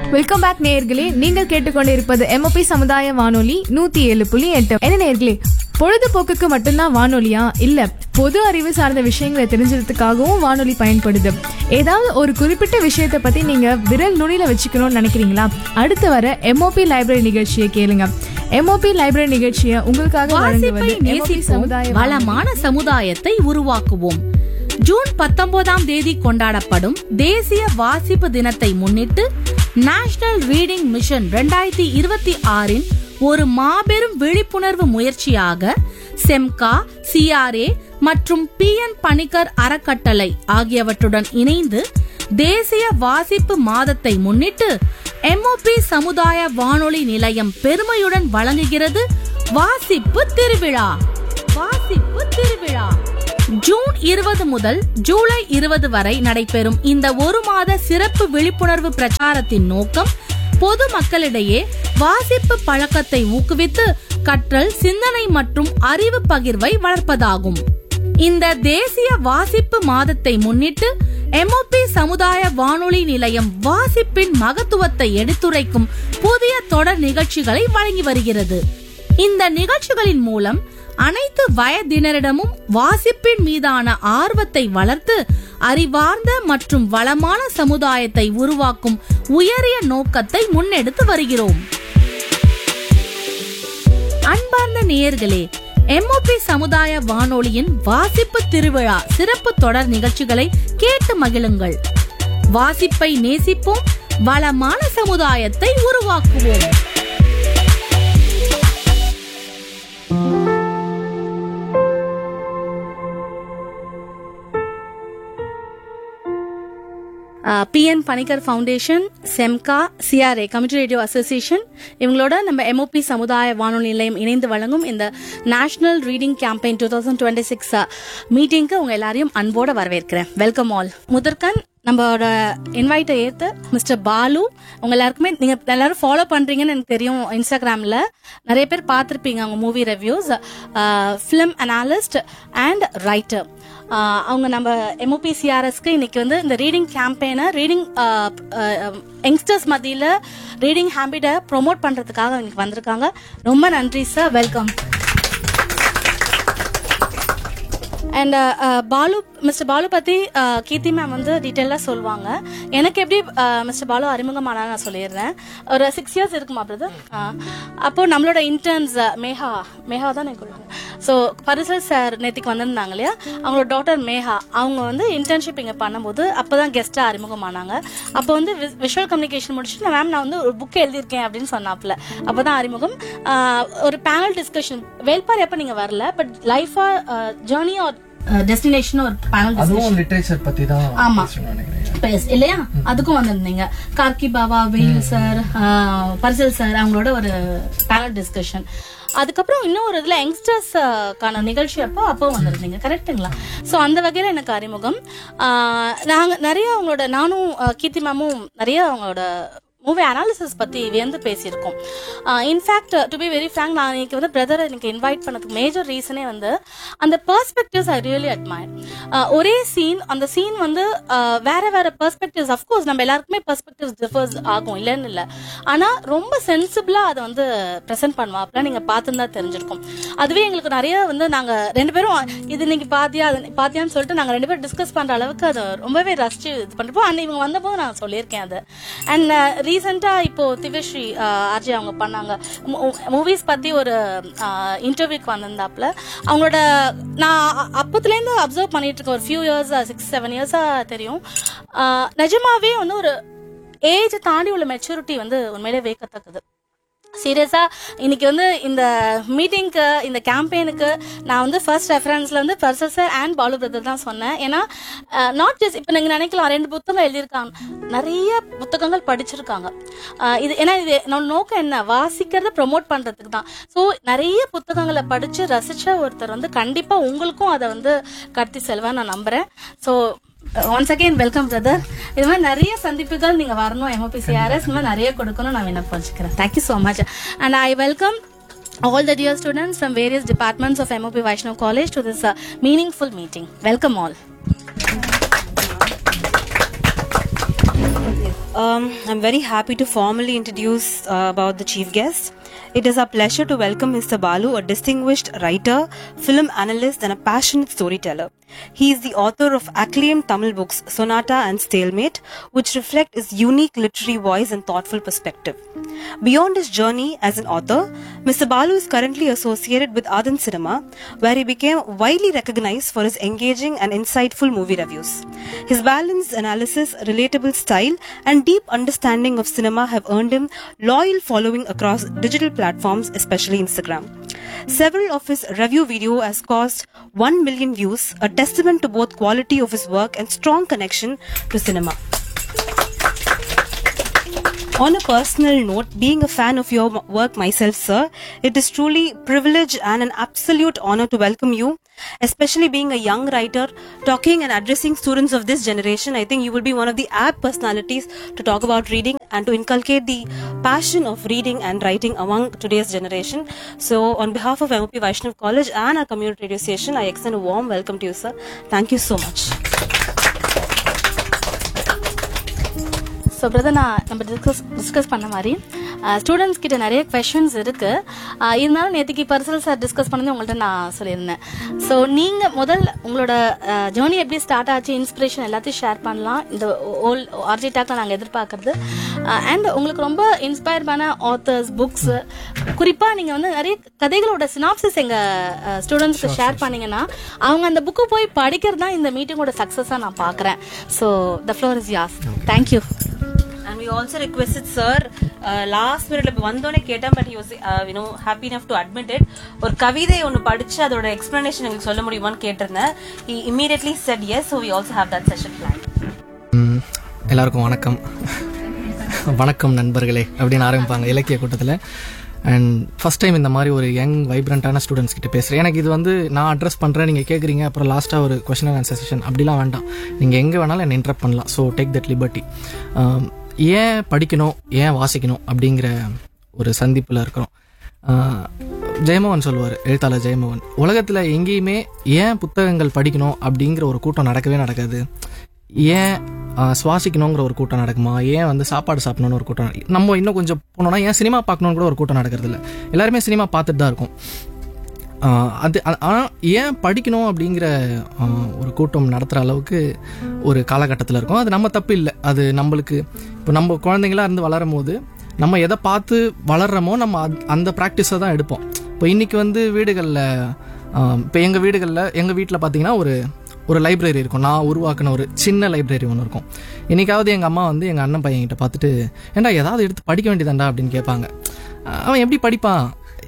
Welcome back நேயர்களே நீங்கள் கேட்டுக்கொண்டிருப்பது எம்ஓபி சமுதாய வானொலி நூத்தி ஏழு புள்ளி எட்டு என்ன நேயர்களே பொழுதுபோக்குக்கு மட்டும்தான் வானொலியா இல்ல பொது அறிவு சார்ந்த விஷயங்களை தெரிஞ்சுக்கிறதுக்காகவும் வானொலி பயன்படுது ஏதாவது ஒரு குறிப்பிட்ட விஷயத்தை பத்தி நீங்க விரல் நுனியில வச்சுக்கணும்னு நினைக்கிறீங்களா அடுத்து வர எம்ஓபி லைப்ரரி நிகழ்ச்சியை கேளுங்க எம்ஓபி லைப்ரரி நிகழ்ச்சியை உங்களுக்காக வாசிப்பை வழங்குவது MOP நேசிப்போம் சமுதாய வானொலி. வளமான சமுதாயத்தை உருவாக்குவோம் ஜூன் பத்தொன்பதாம் தேதி கொண்டாடப்படும் தேசிய வாசிப்பு தினத்தை முன்னிட்டு நேஷனல் ரீடிங் மிஷன் 2026 இருபத்தி ஆறின் ஒரு மாபெரும் விழிப்புணர்வு முயற்சியாக செம்கா சிஆர்ஏ மற்றும் பி என் பணிக்கர் அறக்கட்டளை ஆகியவற்றுடன் இணைந்து தேசிய வாசிப்பு மாதத்தை முன்னிட்டு எம்ஓபி சமுதாய வானொலி நிலையம் பெருமையுடன் வழங்குகிறது வாசிப்பு திருவிழா வாசிப்பு திருவிழா ஜூன் இருபது முதல் ஜூலை இருபது வரை நடைபெறும் இந்த ஒரு மாத சிறப்பு விழிப்புணர்வு பிரச்சாரத்தின் நோக்கம் பொது மக்களிடையே வாசிப்பு பழக்கத்தை ஊக்குவித்து கற்றல் சிந்தனை மற்றும் அறிவு பகிர்வை வளர்ப்பதாகும் இந்த தேசிய வாசிப்பு மாதத்தை முன்னிட்டு எம்ஓபி சமுதாய வானொலி நிலையம் வாசிப்பின் மகத்துவத்தை எடுத்துரைக்கும் புதிய தொடர் நிகழ்ச்சிகளை வழங்கி வருகிறது இந்த நிகழ்ச்சிகளின் மூலம் அனைத்து வயதினரிடமும் வாசிப்பின் மீதான ஆர்வத்தை வளர்த்து அறிவார்ந்த மற்றும் வளமான சமுதாயத்தை உருவாக்கும் உயரிய நோக்கத்தை முன்னெடுத்து வருகிறோம் அன்பார்ந்த நேயர்களே எம்ஓபி சமுதாய வானொலியின் வாசிப்பு திருவிழா சிறப்பு தொடர் நிகழ்ச்சிகளை கேட்டு மகிழுங்கள் வாசிப்பை நேசிப்போம் வளமான சமுதாயத்தை உருவாக்குவோம் P N Panicker foundation CEMCA CRA community radio association இவங்களோட நம்ம எம்ஓபி சமுதாய வானொலி நிலையம் இணைந்து வழங்கும் இந்த national reading campaign two thousand twenty six மீட்டிங்க்கு உங்க எல்லாரையும் அன்போட வரவேற்கிறேன் வெல்கம் ஆல் முதற்கண் நம்மளோட இன்வைட்டை ஏற்று மிஸ்டர் பாலு உங்க எல்லாருக்குமே நீங்க எல்லாரும் ஃபாலோ பண்றீங்கன்னு எனக்கு தெரியும் இன்ஸ்டாகிராம்ல நிறைய பேர் பார்த்துருப்பீங்க அவங்க movie reviews film analyst and writer அவங்க நம்ம எம்ஓபிசிஆர்எஸ்க்கு இன்னைக்கு வந்து இந்த ரீடிங் கேம்பெயினை ரீடிங் யங்ஸ்டர்ஸ் மத்தியில் ரீடிங் ஹேபிட்டை ப்ரொமோட் பண்ணுறதுக்காக இன்னைக்கு வந்திருக்காங்க ரொம்ப நன்றி sir welcome and Balu mister Balu பற்றி கீர்த்தி மேம் வந்து டீட்டெயிலாக சொல்லுவாங்க எனக்கு எப்படி மிஸ்டர் பாலு அறிமுகமானா நான் சொல்லிடுறேன் ஒரு சிக்ஸ் இயர்ஸ் இருக்குமா பிரதர் அப்போ நம்மளோட இன்டர்ன்ஸ் மேஹா மேஹா தான் எனக்கு ஸோ பரிசல் சார் நேற்றுக்கு வந்திருந்தாங்க இல்லையா அவங்களோட டாட்டர் மேஹா அவங்க வந்து இன்டர்ன்ஷிப் இங்கே பண்ணும்போது அப்போ தான் கெஸ்ட்டாக அறிமுகமானாங்க அப்போ வந்து விஷுவல் கம்யூனிகேஷன் முடிச்சுட்டு மேம் நான் வந்து ஒரு புக் எழுதியிருக்கேன் அப்படின்னு சொன்னாப்புல அப்போ தான் அறிமுகம் ஆஹ் ஒரு பேனல் டிஸ்கஷன் வேல்பாரி அப்போ நீங்கள் வரல பட் லைஃபா ஜேர்னி ஆர் டெஸ்டினேஷன் ஒரு பேனல் அதுவும் லிட்ரேச்சர் பத்தி தான் ஆமா. பேசணும்னு நினைக்கிறேன் பேஸ் இல்லையா அதுக்கும் வந்திருந்தீங்க கார்கி பாபா வெயில் சார் பரிசல் சார் அவங்களோட ஒரு பேனல் டிஸ்கஷன் அதுக்கப்புறம் இன்னும் ஒரு இதுல யங்ஸ்டர்ஸ்க்கான நிகழ்ச்சி அப்போ அப்போ வந்திருந்தீங்க கரெக்ட்டுங்களா ஸோ அந்த வகையில் எனக்கு அறிமுகம் ஆஹ் நாங்க நிறைய அவங்களோட நானும் ஆஹ் கீர்த்தி மேமும் நிறைய அவங்களோட மூவி அனாலிசிஸ் பற்றி வியந்து பேசியிருக்கோம் in fact to be very frank நான் இன்னைக்கு வந்து பிரதர் எனக்கு இன்வைட் பண்ணதுக்கு மேஜர் ரீசனே வந்து அந்த பெர்ஸ்பெக்டிவ்ஸ் ஐ ரியலி அட்மயர் ஒரே சீன் அந்த சீன் வந்து uh, வேற வேற பெர்ஸ்பெக்டிவ்ஸ் அஃப்கோர்ஸ் நம்ம எல்லாருக்குமே பெர்ஸ்பெக்டிவ்ஸ் டிஃபர்ஸ் ஆகும் இல்லைன்னு இல்லை ஆனால் ரொம்ப சென்சிபிளாக அதை வந்து ப்ரெசென்ட் பண்ணுவாப்ல நீங்கள் பார்த்துருந்தா தெரிஞ்சிருக்கும் அதுவே எங்களுக்கு நிறைய வந்து நாங்கள் ரெண்டு பேரும் இது இன்னைக்கு பாத்தியா அது பாத்தியான்னு சொல்லிட்டு நாங்கள் ரெண்டு பேரும் டிஸ்கஸ் பண்ணுற அளவுக்கு அதை ரொம்பவே ரசிச்சு இது பண்ணிருப்போம் அண்ட் இவங்க வந்தபோது நான் சொல்லியிருக்கேன் அது அண்ட் ரீசெண்டாக இப்போ திவ்யஸ்ரீ ஆர்ஜி அவங்க பண்ணாங்க மூவிஸ் பற்றி ஒரு இன்டர்வியூக்கு வந்திருந்தாப்புல அவங்களோட நான் அ- அப்பத்துலேருந்து அப்சர்வ் பண்ணிட்டு இருக்க ஒரு ஃபியூ இயர்ஸ் சிக்ஸ் செவன் இயர்ஸாக தெரியும் ஆஹ் நிஜமாவே வந்து ஒரு ஏஜ் தாண்டி உள்ள மெச்சூரிட்டி வந்து உண்மையிலே வேக்கத்தக்கது சீரியஸா இன்னைக்கு வந்து இந்த மீட்டிங்க்கு இந்த கேம்பெயினுக்கு நான் வந்து ஃபர்ஸ்ட் ரெஃபரன்ஸ்ல வந்து பர்சல் சார் அண்ட் பாலு பிரதர் தான் சொன்னேன் ஏன்னா நாட் ஜஸ்ட் இப்போ நீங்க நினைக்கலாம் ரெண்டு புத்தகம் எழுதியிருக்காங்க நிறைய புத்தகங்கள் படிச்சிருக்காங்க அஹ் இது ஏன்னா இது நம்ம நோக்கம் என்ன வாசிக்கிறத ப்ரொமோட் பண்றதுக்கு தான் ஸோ நிறைய புத்தகங்களை படிச்சு ரசிச்ச ஒருத்தர் வந்து கண்டிப்பா உங்களுக்கும் அதை வந்து கடத்தி செல்வேன் நான் நம்புறேன் so once again welcome brother இது மாதிரி நிறைய சந்திப்புகள் நீங்க வரணும் எம்ஓபிசிஆர்எஸ் இந்த மாதிரி நிறைய கொடுக்கணும் நான் விண்ணப்பம் வச்சுக்கிறேன் thank you so much and I welcome all the dear students from various departments of MOP Vaishnav College to this uh, meaningful meeting. Welcome all. um, I'm very happy to formally introduce uh, about the chief guest. It is our pleasure to welcome Mr. Balu, a distinguished writer, film analyst, and a passionate storyteller. He is the author of acclaimed Tamil books Sonata and Stalemate, which reflect his unique literary voice and thoughtful perspective. Beyond his journey as an author, Mr. Balu is currently associated with Ardent Cinema, where he became widely recognized for his engaging and insightful movie reviews. His balanced analysis, relatable style, and deep understanding of cinema have earned him loyal following across digital platforms, especially Instagram. Several of his review video has caused 1 million views, a testament to both quality of his work and strong connection to cinema. On a personal note, being a fan of your m- work myself, sir, it is truly privilege and an absolute honor to welcome you. Especially being a young writer, talking and addressing students of this generation, I think you will be one of the apt personalities to talk about reading and to inculcate the passion of reading and writing among today's generation. So, on behalf of MOP Vaishnav College and our community radio station, I extend a warm welcome to you, sir. Thank you so much. So brother நான் நம்ம discuss discuss பண்ண மாதிரி students கிட்ட நிறைய questions இருக்கு அஹ், இருந்தாலும் நேற்றுக்கு பர்சல் sir discuss பண்ணது உங்கள்கிட்ட நான் சொல்லியிருந்தேன் ஸோ நீங்கள் முதல் உங்களோட ஜேர்னி எப்படி ஸ்டார்ட் ஆச்சு இன்ஸ்பிரேஷன் எல்லாத்தையும் ஷேர் பண்ணலாம் இந்த ஓல் ஆர்ஜி டாக்ல நாங்கள் எதிர்பார்க்கறது அண்ட் உங்களுக்கு ரொம்ப இன்ஸ்பயர் பண்ண ஆத்தர்ஸ் புக்ஸ் குறிப்பாக நீங்கள் வந்து நிறைய கதைகளோட சினாப்சிஸ் எங்கள் ஸ்டூடெண்ட்ஸ்க்கு ஷேர் பண்ணீங்கன்னா அவங்க அந்த புக்கு போய் படிக்கிறது தான் இந்த மீட்டிங்கோட சக்ஸஸாக நான் பார்க்குறேன் so the floor is yours thank you And we also requested sir uh, last minute வந்தோடனே கேட்டேன் but he was uh, you know happy enough to admit it ஒரு கவிதை ஒன்று படிச்சு அதோட எக்ஸ்பிளனேஷன் எங்களுக்கு சொல்ல முடியுமான்னு கேட்டிருந்தேன் he immediately said yes so we also have that session planned ம், எல்லாருக்கும் வணக்கம் வணக்கம் நண்பர்களே அப்படின்னு ஆரம்பிப்பாங்க இலக்கிய கூட்டத்தில் அண்ட் ஃபஸ்ட் டைம் இந்த மாதிரி ஒரு யங் வைப்ரண்ட்டான ஸ்டூடெண்ட்ஸ் கிட்ட பேசுகிறேன் எனக்கு இது வந்து நான் அட்ரஸ் பண்ணுறேன் நீங்கள் கேட்குறீங்க அப்புறம் லாஸ்ட்டாக ஒரு கொஷின் அண்ட் ஆன்சர் செஷன் அப்படிலாம் வேண்டாம் நீங்கள் எங்கே வேணாலும் என்னை இன்டரப்ட் பண்ணலாம் ஸோ டேக் தட் லிபர்ட்டி ஏன் படிக்கணும் ஏன் வாசிக்கணும் அப்படிங்கிற ஒரு சந்திப்பில் இருக்கிறோம் ஆஹ், ஜெயமோகன் சொல்லுவார் எழுத்தாளர் ஜெயமோகன் உலகத்தில் எங்கேயுமே ஏன் புத்தகங்கள் படிக்கணும் அப்படிங்கிற ஒரு கூட்டம் நடக்கவே நடக்காது ஏன் ஆஹ், சுவாசிக்கணுங்கிற ஒரு கூட்டம் நடக்குமா ஏன் வந்து சாப்பாடு சாப்பிடணும்னு ஒரு கூட்டம் நட- நம்ம இன்னும் கொஞ்சம் போனோம்னா ஏன் சினிமா பார்க்கணும்னு கூட ஒரு கூட்டம் நடக்கிறது இல்லை எல்லாருமே சினிமா பார்த்துட்டு தான் இருக்கும் ஆஹ், அது ஆனால் ஏன் படிக்கணும் அப்படிங்கிற ஆஹ், ஒரு கூட்டம் நடத்துகிற அளவுக்கு ஒரு காலகட்டத்தில் இருக்கும் அது நம்ம தப்பு இல்லை அது நம்மளுக்கு இப்போ நம்ம குழந்தைங்களா இருந்து வளரும் போது நம்ம எதை பார்த்து வளர்றோமோ நம்ம அத்- அந்த ப்ராக்டிஸை தான் எடுப்போம் இப்போ இன்னைக்கு வந்து வீடுகளில் இப்போ எங்கள் வீடுகளில் எங்கள் வீட்டில் பார்த்தீங்கன்னா ஒரு ஒரு லைப்ரரி இருக்கும் நான் உருவாக்கின ஒரு சின்ன லைப்ரரி ஒன்று இருக்கும் என்னைக்காவது எங்கள் அம்மா வந்து எங்கள் அண்ணன் பையன்கிட்ட பார்த்துட்டு ஏன்டா ஏதாவது எடுத்து படிக்க வேண்டியதாண்டா அப்படின்னு கேட்பாங்க அவன் எப்படி படிப்பான்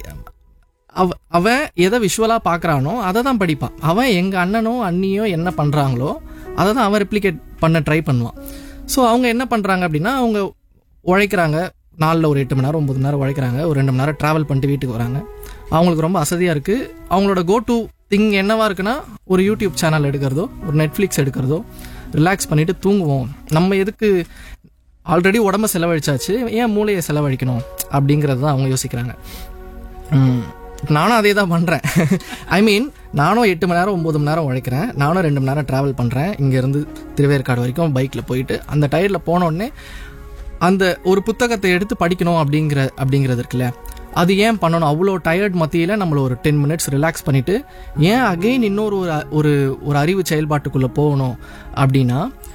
அவ அவன் எதை விஷுவலாக பார்க்குறானோ அதை தான் படிப்பான் அவன் எங்கள் அண்ணனோ அண்ணியோ என்ன பண்ணுறாங்களோ அதை தான் அவன் ரெப்ளிகேட் பண்ண ட்ரை பண்ணுவான் ஸோ அவங்க என்ன பண்ணுறாங்க அப்படின்னா அவங்க உழைக்கிறாங்க நாளில் ஒரு எட்டு மணி நேரம் ஒம்பது மணி நேரம் உழைக்கிறாங்க ஒரு ரெண்டு மணி நேரம் ட்ராவல் பண்ணிட்டு வீட்டுக்கு வராங்க அவங்களுக்கு ரொம்ப அசதியாக இருக்குது அவங்களோட கோ டு திங் என்னவா இருக்குன்னா ஒரு யூடியூப் சேனல் எடுக்கிறதோ ஒரு நெட்ஃப்ளிக்ஸ் எடுக்கிறதோ ரிலாக்ஸ் பண்ணிட்டு தூங்குவோம் நம்ம எதுக்கு ஆல்ரெடி உடம்ப செலவழிச்சாச்சு ஏன் மூளையை செலவழிக்கணும் அப்படிங்கிறது தான் அவங்க யோசிக்கிறாங்க ம், நானும் அதே தான் பண்ணுறேன் ஐ மீன் நானும் எட்டு மணி நேரம் ஒம்பது மணி நேரம் உழைக்கிறேன் நானும் ரெண்டு மணி நேரம் ட்ராவல் பண்ணுறேன் இங்கேருந்து திருவேற்காடு வரைக்கும் பைக்கில் போயிட்டு அந்த டயரில் போனோடனே அந்த ஒரு புத்தகத்தை எடுத்து படிக்கணும் அப்படிங்கிற அப்படிங்கிறது இருக்குல்ல அது ஏன் பண்ணணும் அவ்வளோ டயர்ட் மத்தியில் நம்மள ஒரு டென் மினிட்ஸ் ரிலாக்ஸ் பண்ணிவிட்டு ஏன் அகைன் இன்னொரு ஒரு ஒரு ஒரு அறிவு செயல்பாட்டுக்குள்ளே போகணும் அப்படின்னா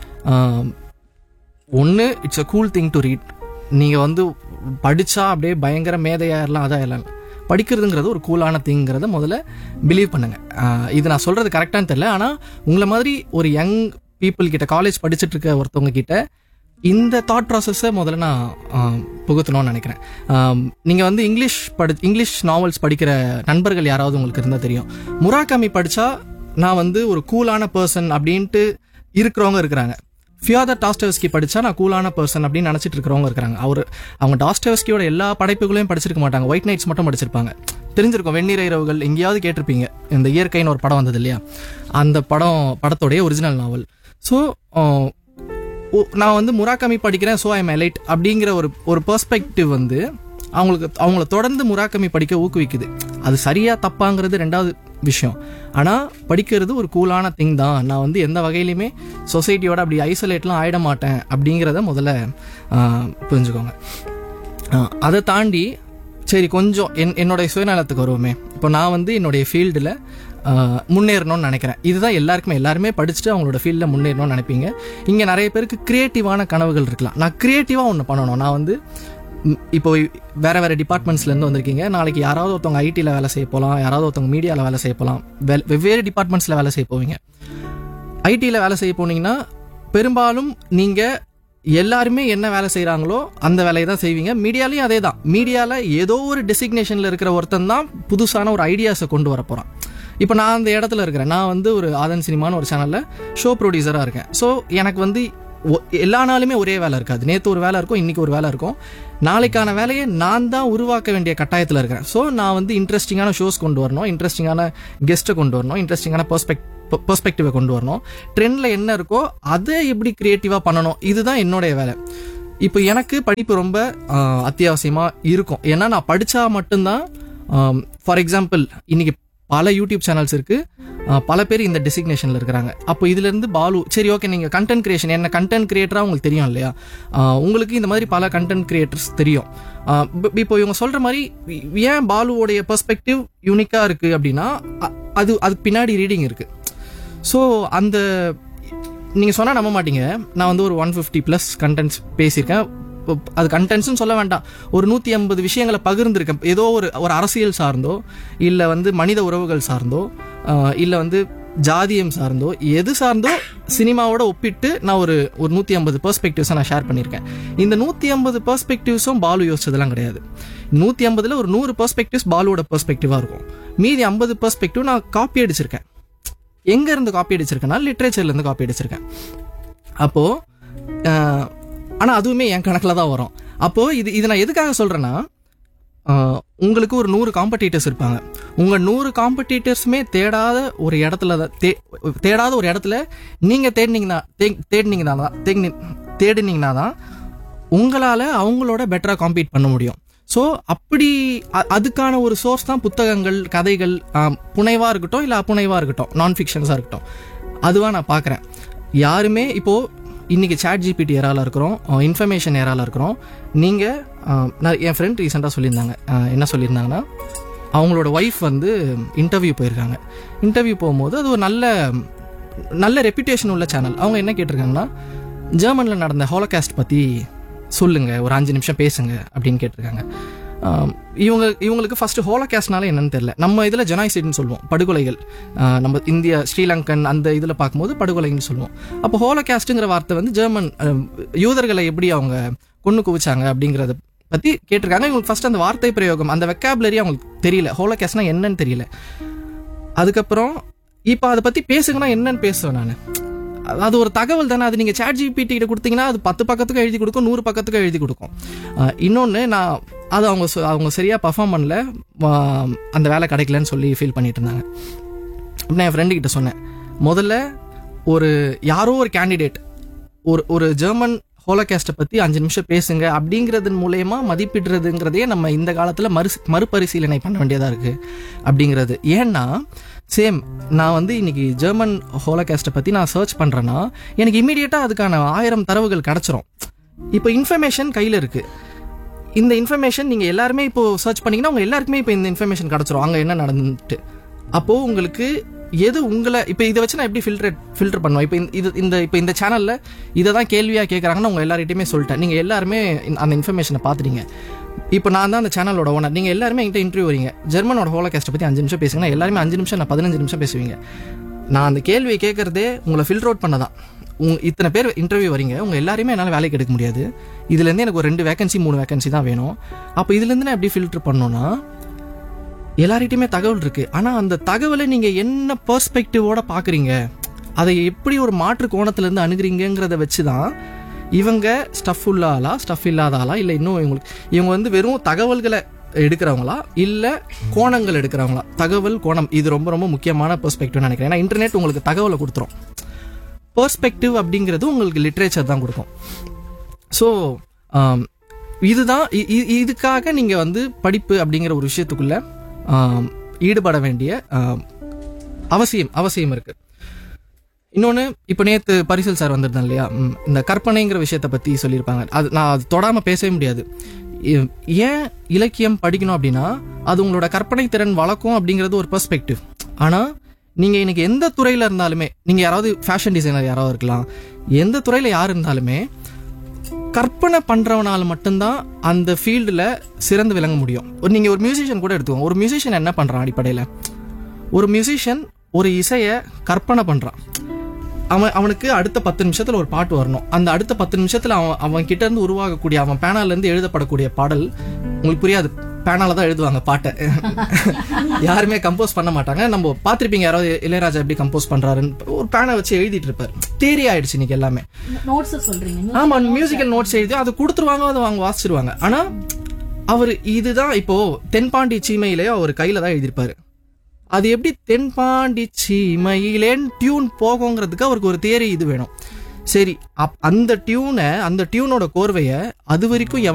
ஒன்று it's a cool thing to read நீங்கள் வந்து படித்தா அப்படியே பயங்கர மேதையாயிரலாம் அதான் எல்லாம் படிக்கிறதுங்கிறது ஒரு கூலான திங்கிறத முதல்ல பிலீவ் பண்ணுங்க ஆஹ் இது நான் சொல்கிறது கரெக்டானு தெரியல ஆனால் உங்களை மாதிரி ஒரு யங் பீப்புள் கிட்ட காலேஜ் படிச்சுட்டு இருக்க ஒருத்தவங்க கிட்ட இந்த தாட் ப்ராசஸை முதல்ல நான் ஆஹ், புகுத்தணும்னு நினைக்கிறேன் நீங்கள் வந்து இங்கிலீஷ் படி இங்கிலீஷ் நாவல்ஸ் படிக்கிற நண்பர்கள் யாராவது உங்களுக்கு இருந்தால் தெரியும் முராகாமி படித்தா நான் வந்து ஒரு கூலான பர்சன் அப்படின்ட்டு இருக்கிறவங்க இருக்கிறாங்க ஃபியாதர் டாஸ்டவஸ்கி படிச்சா நான் கூலான பர்சன் அப்படின்னு நினச்சிட்டு இருக்கிறவங்க இருக்கிறாங்க அவர் அவங்க டாஸ்டவஸ்கியோட எல்லா படைப்புகளையும் படிச்சிருக்க மாட்டாங்க ஒயிட் நைட்ஸ் மட்டும் படிச்சிருப்பாங்க தெரிஞ்சிருக்கும் வெந்நீர் இரவுகள் எங்கேயாவது கேட்டிருப்பீங்க இந்த இயற்கைன்னு ஒரு படம் வந்தது இல்லையா அந்த படம் படத்தோடைய ஒரிஜினல் நாவல் ஸோ நான் வந்து முராக்கமி படிக்கிறேன் ஸோ ஐம் எலைட் அப்படிங்கிற ஒரு ஒரு பெர்ஸ்பெக்டிவ் வந்து அவங்களுக்கு அவங்கள தொடர்ந்து முராக்கமி படிக்க ஊக்குவிக்குது அது சரியா தப்பாங்கிறது ரெண்டாவது விஷயம் ஆனால் படிக்கிறது ஒரு கூலான திங் தான் நான் வந்து எந்த வகையிலையுமே சொசைட்டியோட அப்படி ஐசோலேட்லாம் ஆயிட மாட்டேன் அப்படிங்கிறத முதல்ல ஆஹ், புரிஞ்சுக்கோங்க ஆஹ், அதை தாண்டி சரி கொஞ்சம் என் என்னுடைய சுயநலத்துக்கு வருவோமே இப்போ நான் வந்து என்னுடைய ஃபீல்டில் முன்னேறணும்னு நினைக்கிறேன் இதுதான் எல்லாருக்குமே எல்லாருமே படிச்சுட்டு அவங்களோட ஃபீல்டில் முன்னேறணும்னு நினைப்பீங்க இங்கே நிறைய பேருக்கு க்ரியேட்டிவான கனவுகள் இருக்கலாம் நான் க்ரியேட்டிவாக ஒன்று பண்ணணும் நான் வந்து ம், இப்போ வேற வேற டிபார்ட்மெண்ட்ஸ்லேருந்து வந்திருக்கீங்க நாளைக்கு யாராவது ஒருத்தவங்க ஐடியில் வேலை செய்ய போகலாம் யாராவது ஒருத்தவங்க மீடியாவில் வேலை செய்ய போகலாம் வெ- வெவ்வேறு டிபார்ட்மெண்ட்ஸில் வேலை செய்ய போவீங்க ஐடியில் வேலை செய்ய போனீங்கன்னா பெரும்பாலும் நீங்கள் எல்லாருமே என்ன வேலை செய்கிறாங்களோ அந்த வேலையை தான் செய்வீங்க மீடியாலையும் அதே தான் மீடியாவில் ஏதோ ஒரு டெசிக்னேஷனில் இருக்கிற ஒருத்தன் தான் புதுசான ஒரு ஐடியாஸை கொண்டு வர போகிறான் இப்போ நான் அந்த இடத்துல இருக்கிறேன் நான் வந்து ஒரு ஆதன் சினிமான்னு ஒரு சேனலில் ஷோ ப்ரொடியூசராக இருக்கேன் ஸோ எனக்கு வந்து ஒ- எல்லா நாளுமே ஒரே வேலை இருக்காது நேற்று ஒரு வேலை இருக்கும் இன்னைக்கு ஒரு வேலை இருக்கும் நாளைக்கான வேலையை நான் தான் உருவாக்க வேண்டிய கட்டாயத்தில் இருக்கிறேன் ஸோ நான் வந்து இன்ட்ரெஸ்டிங்கான ஷோஸ் கொண்டு வரணும் இன்ட்ரெஸ்டிங்கான கெஸ்ட்டை கொண்டு வரணும் இன்ட்ரெஸ்டிங்கான பெர்ஸ்பெக்ட் பெர்ஸ்பெக்டிவை கொண்டு வரணும் ட்ரெண்டில் என்ன இருக்கோ அதை எப்படி க்ரியேட்டிவாக பண்ணணும் இதுதான் என்னுடைய வேலை இப்போ எனக்கு படிப்பு ரொம்ப ஆஹ், அத்தியாவசியமா இருக்கும் ஏன்னா நான் படிச்சா மட்டும்தான் ஃபார் எக்ஸாம்பிள் இன்னைக்கு பல யூடியூப் சேனல்ஸ் இருக்கு ஆஹ், பல பேர் இந்த டெசிக்னேஷன்ல இருக்கிறாங்க அப்போ இதுல இருந்து பாலு சரி ஓகே நீங்க கண்டென்ட் கிரியேஷன் என்ன கண்டென்ட் கிரியேட்டரா உங்களுக்கு தெரியும் இல்லையா ஆஹ், உங்களுக்கு இந்த மாதிரி பல கண்டென்ட் கிரியேட்டர்ஸ் தெரியும் ஆஹ், இப்ப- இப்போ இவங்க சொல்ற மாதிரி ஏன் பாலுவோடைய பெர்ஸ்பெக்டிவ் யூனிக்கா இருக்கு அப்படின்னா அ- அது அதுக்கு பின்னாடி ரீடிங் இருக்கு ஸோ அந்த நீங்கள் சொன்னால் நம்ப மாட்டீங்க நான் வந்து ஒரு ஒன் ஃபிஃப்டி ப்ளஸ் கண்டென்ட்ஸ் பேசியிருக்கேன் இப்ப அது கண்டென்ட்ஸ்னு சொல்ல வேண்டாம் ஒரு நூற்றி ஐம்பது விஷயங்களை பகிர்ந்திருக்கேன் ஏதோ ஒரு ஒரு அரசியல் சார்ந்தோ இல்லை வந்து மனித உறவுகள் சார்ந்தோ இல்லை வந்து ஜாதியம் சார்ந்தோ எது சார்ந்தோ சினிமாவோட ஒப்பிட்டு நான் ஒரு ஒரு நூற்றி ஐம்பது பெர்ஸ்பெக்டிவ்ஸை நான் ஷேர் பண்ணியிருக்கேன் இந்த நூற்றி ஐம்பது பெர்ஸ்பெக்டிவ்ஸும் பாலு யோசிச்சதெல்லாம் கிடையாது நூற்றி ஐம்பதில் ஒரு நூறு பெர்ஸ்பெக்டிவ்ஸ் பாலுவோட பெர்ஸ்பெக்டிவாக இருக்கும் மீதி ஐம்பது பெர்ஸ்பெக்டிவ் நான் காப்பி அடிச்சிருக்கேன் எங்க இருந்து காப்பி அடிச்சிருக்கேன்னா லிட்ரேச்சர்ல இருந்து காப்பி அடிச்சிருக்கேன் அப்போ அஹ், ஆனா அதுவுமே என் கணக்குல தான் வரும் அப்போ இது இது நான் எதுக்காக சொல்றேன்னா அஹ், உங்களுக்கு ஒரு நூறு காம்படிட்டர்ஸ் இருப்பாங்க உங்க நூறு காம்படிட்டர்ஸுமே தேடாத ஒரு இடத்துல தான் தே- தேடாத ஒரு இடத்துல நீங்க தேடினீங்கன்னா தே- தேடினீங்கன்னா தான் தேடினி- தேடினீங்கன்னா தான் உங்களால அவங்களோட பெட்டரா காம்பீட் பண்ண முடியும் ஸோ அப்படி அ- அதுக்கான ஒரு சோர்ஸ் தான் புத்தகங்கள் கதைகள் ஆம், புனைவா இருக்கட்டும் இல்லை அப்புனைவா இருக்கட்டும் நான் ஃபிக்ஷன்ஸாக இருக்கட்டும் அதுவா நான் பார்க்குறேன் யாருமே இப்போ இன்னைக்கு சாட் ஜிபிடி ஏரால இருக்கிறோம் இன்ஃபர்மேஷன் ஏரால இருக்கிறோம் நீங்கள் நான் என் ஃப்ரெண்ட் ரீசெண்டாக சொல்லியிருந்தாங்க அஹ், என்ன சொல்லியிருந்தாங்கன்னா அவங்களோட ஒய்ஃப் வந்து இன்டர்வியூ போயிருக்காங்க இன்டர்வியூ போகும்போது அது ஒரு நல்ல நல்ல ரெப்புடேஷன் உள்ள சேனல் அவங்க என்ன கேட்டிருக்காங்கன்னா ஜெர்மனில் நடந்த ஹோலோகாஸ்ட் பற்றி சொல்லுங்க ஒரு அஞ்சு நிமிஷம் பேசுங்க அப்படின்னு கேட்டிருக்காங்க ஆம், இவங்க இவங்களுக்கு ஃபர்ஸ்ட் ஹோலோகாஸ்ட்னால என்னன்னு தெரியல நம்ம இதில் ஜெனாய்சைட்னு சொல்லுவோம் படுகொலைகள் ஆ, நம்ம இந்தியா ஸ்ரீலங்கன் அந்த இதில் பார்க்கும்போது படுகொலைன்னு சொல்லுவோம் அப்போ ஹோலோகாஸ்ட்டுங்கிற வார்த்தை வந்து ஜெர்மன் அம், யூதர்களை எப்படி அவங்க கொண்டு குவிச்சாங்க அப்படிங்கிறத பற்றி கேட்டிருக்காங்க இவங்களுக்கு ஃபர்ஸ்ட் அந்த வார்த்தை பிரயோகம் அந்த வெக்காபுலரி அவங்களுக்கு தெரியல ஹோலோகாஸ்ட்னா என்னன்னு தெரியல அதுக்கப்புறம் இப்போ அதை பற்றி பேசுங்கன்னா என்னன்னு பேசுவேன் நான் அது ஒரு தகவல் தானே அது நீங்கள் சேட் ஜிபிடி கிட்ட கொடுத்தீங்கன்னா அது பத்து பக்கத்துக்கு எழுதி கொடுக்கும் நூறு பக்கத்துக்கு எழுதி கொடுக்கும் இன்னொன்று நான் அது அவங்க சொ- அவங்க சரியாக பர்ஃபார்ம் பண்ணல ஆஹ் அந்த வேலை கிடைக்கலன்னு சொல்லி ஃபீல் பண்ணிட்டு இருந்தாங்க அப்ப நான் என் ஃப்ரெண்டு கிட்ட சொன்னேன் முதல்ல ஒரு யாரோ ஒரு கேண்டிடேட் ஒரு ஒரு ஜெர்மன் ஹோலோகாஸ்ட்டை பற்றி அஞ்சு நிமிஷம் பேசுங்க அப்படிங்கிறதன் மூலயமா மதிப்பிடுறதுங்கிறதையே நம்ம இந்த காலத்தில் மறு மறுபரிசீலனை பண்ண வேண்டியதாக இருக்குது அப்படிங்கிறது ஏன்னா சேம் நான் வந்து இன்னைக்கு ஜெர்மன் ஹோலோகாஸ்ட்டை பற்றி நான் சர்ச் பண்ணுறேன்னா எனக்கு இமீடியட்டாக அதுக்கான ஆயிரம் தரவுகள் கிடச்சிரும் இப்போ இன்ஃபர்மேஷன் கையில் இருக்குது இந்த இன்ஃபர்மேஷன் நீங்கள் எல்லாருமே இப்போ சர்ச் பண்ணீங்கன்னா உங்க எல்லாருக்குமே இப்போ இந்த இன்ஃபர்மேஷன் கிடச்சிரும் அங்கே என்ன நடந்துட்டு அப்போது உங்களுக்கு எது உங்களை இப்போ இதை வச்சு நான் எப்படி ஃபில்டர் ஃபில்டர் பண்ணுவேன் இப்போ இது இந்த இப்போ இந்த சேனலில் இதை தான் கேள்வியாக கேட்குறாங்கன்னு உங்கள் எல்லார்கிட்டையுமே சொல்லிட்டேன் நீங்கள் எல்லாருமே இந்த- அந்த இன்ஃபர்மேஷனை பார்த்துட்டீங்க இப்போ நான் தான் அந்த சேனலோட ஓனர் நீங்கள் எல்லாருமே என்கிட்ட இன்டர்வியூ வரீங்க ஜெர்மனோட ஹோலோகாஸ்ட்டை பற்றி அஞ்சு நிமிஷம் பேசுங்கன்னா எல்லாருமே அஞ்சு நிமிஷம் நான் பதினஞ்சு நிமிஷம் பேசுவீங்க நான் அந்த கேள்வியை கேட்கறதே உங்களை ஃபில்டர் அவுட் பண்ண தான் உங்க இத்தனை பேர் இன்டர்வியூ வரீங்க உங்க எல்லாரையுமே என்னால் வேலைக்கு எடுக்க முடியாது இதுலேருந்து எனக்கு ஒரு ரெண்டு வேகன்சி மூணு வேகன்சி தான் வேணும் அப்போ இதுலேருந்து நான் எப்படி ஃபில்டர் பண்ணணும்னா எல்லார்கிட்டயுமே தகவல் இருக்கு ஆனா அந்த தகவலை நீங்க என்ன பெர்ஸ்பெக்டிவோட பாக்குறீங்க அதை எப்படி ஒரு மாற்று கோணத்துல இருந்து அணுகுறீங்கிறத வச்சு தான் இவங்க ஸ்டஃப் உள்ள ஆளா ஸ்டஃப் இல்லாத ஆளா இல்லை இன்னும் இவங்களுக்கு இவங்க வந்து வெறும் தகவல்களை எடுக்கிறவங்களா இல்லை கோணங்கள் எடுக்கிறவங்களா தகவல் கோணம் இது ரொம்ப ரொம்ப முக்கியமான பெர்ஸ்பெக்டிவ் நினைக்கிறேன் ஏன்னா இன்டர்நெட் உங்களுக்கு தகவலை கொடுத்துரும் பெர்ஸ்பெக்டிவ் அப்படிங்கிறது உங்களுக்கு லிட்ரேச்சர் தான் கொடுக்கும் ஸோ இதுதான் இ- இ- இதுக்காக நீங்கள் வந்து படிப்பு அப்படிங்கிற ஒரு விஷயத்துக்குள்ள ஆம், ஈடுபட வேண்டிய ஆம், அவசியம் அவசியம் இருக்கு இன்னொன்று இப்போ நேற்று பரிசல் சார் வந்திருந்தேன் இல்லையா ம், இந்த கற்பனைங்கிற விஷயத்தை பற்றி சொல்லியிருப்பாங்க அது நான் அது தொடாமல் பேசவே முடியாது ஏ- ஏன் இலக்கியம் படிக்கணும் அப்படின்னா அது உங்களோட கற்பனை திறன் வளர்க்கும் அப்படிங்கிறது ஒரு பெர்ஸ்பெக்டிவ் ஆனால் நீங்கள் இன்னைக்கு எந்த துறையில் இருந்தாலுமே நீங்கள் யாராவது ஃபேஷன் டிசைனர் யாராவது இருக்கலாம் எந்த துறையில் யார் இருந்தாலுமே கற்பனை பண்றவனால மட்டும்தான் அந்த ஃபீல்டில் சிறந்து விளங்க முடியும் ஒரு நீங்கள் ஒரு மியூசிஷியன் கூட எடுத்துக்கோங்க ஒரு மியூசிஷியன் என்ன பண்ணுறான் அடிப்படையில் ஒரு மியூசிஷியன் ஒரு இசையை கற்பனை பண்ணுறான் அவன் அவனுக்கு அடுத்த பத்து நிமிஷத்துல ஒரு பாட்டு வரணும் அந்த அடுத்த பத்து நிமிஷத்துல அவன் அவன் கிட்ட இருந்து உருவாகக்கூடிய அவன் பேனால இருந்து எழுதப்படக்கூடிய பாடல் உங்களுக்கு புரியாது பேனால தான் எழுதுவாங்க பாட்டை யாருமே கம்போஸ் பண்ண மாட்டாங்க நம்ம பார்த்திருப்பீங்க யாராவது இளையராஜா எப்படி கம்போஸ் பண்றாருன்னு ஒரு பேனை வச்சு எழுதிட்டு இருப்பாரு தேரி ஆயிடுச்சு இன்னைக்கு எல்லாமே நோட்ஸ் சொல்றீங்க ஆமா மியூசிக்கல் நோட்ஸ் எழுதி அது கொடுத்துருவாங்க அதை அவங்க வாசிச்சிருவாங்க ஆனா அவர் இதுதான் இப்போ தென்பாண்டி சீமையிலே அவர் கையில தான் எழுதியிருப்பாரு அது எப்படி தென்பாண்டி சீமையிலேன்னு டியூன் போகுங்கிறதுக்கு அவருக்கு ஒரு தேரி இது வேணும் சரி அப் அந்த டியூனை அந்த டியூனோட கோர்வையை அது வரைக்கும்